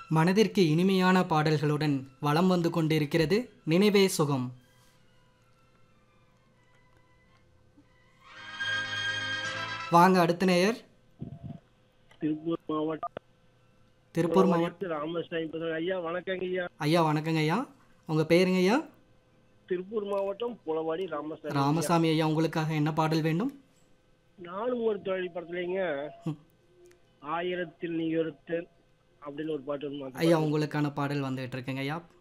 மனதிற்கு இனிமையான பாடல்களுடன் வலம் வந்து கொண்டிருக்கிறது நினைவே சுகம் வாங்க அடுத்த நேயர் திருப்பூர் மாவட்டம் திருப்பூர் மாவட்டம் ராமசாமி பேசுறேன். ஐயா வணக்கங்க ஐயா ஐயா வணக்கங்க ஐயா உங்கள் பேருங்க ஐயா திருப்பூர் மாவட்டம் புலவாடி ராமசாமி ராமசாமி ஐயா உங்களுக்காக என்ன பாடல் வேண்டும் நானும் ஒரு தொழில் படத்துலங்க ம். ஆயிரத்தில் நீ ஒருத்தர் அப்படின்னு ஒரு பாட்டு வருமா? ஐயா உங்களுக்கான பாடல் வந்துகிட்டு இருக்குங்க ஐயா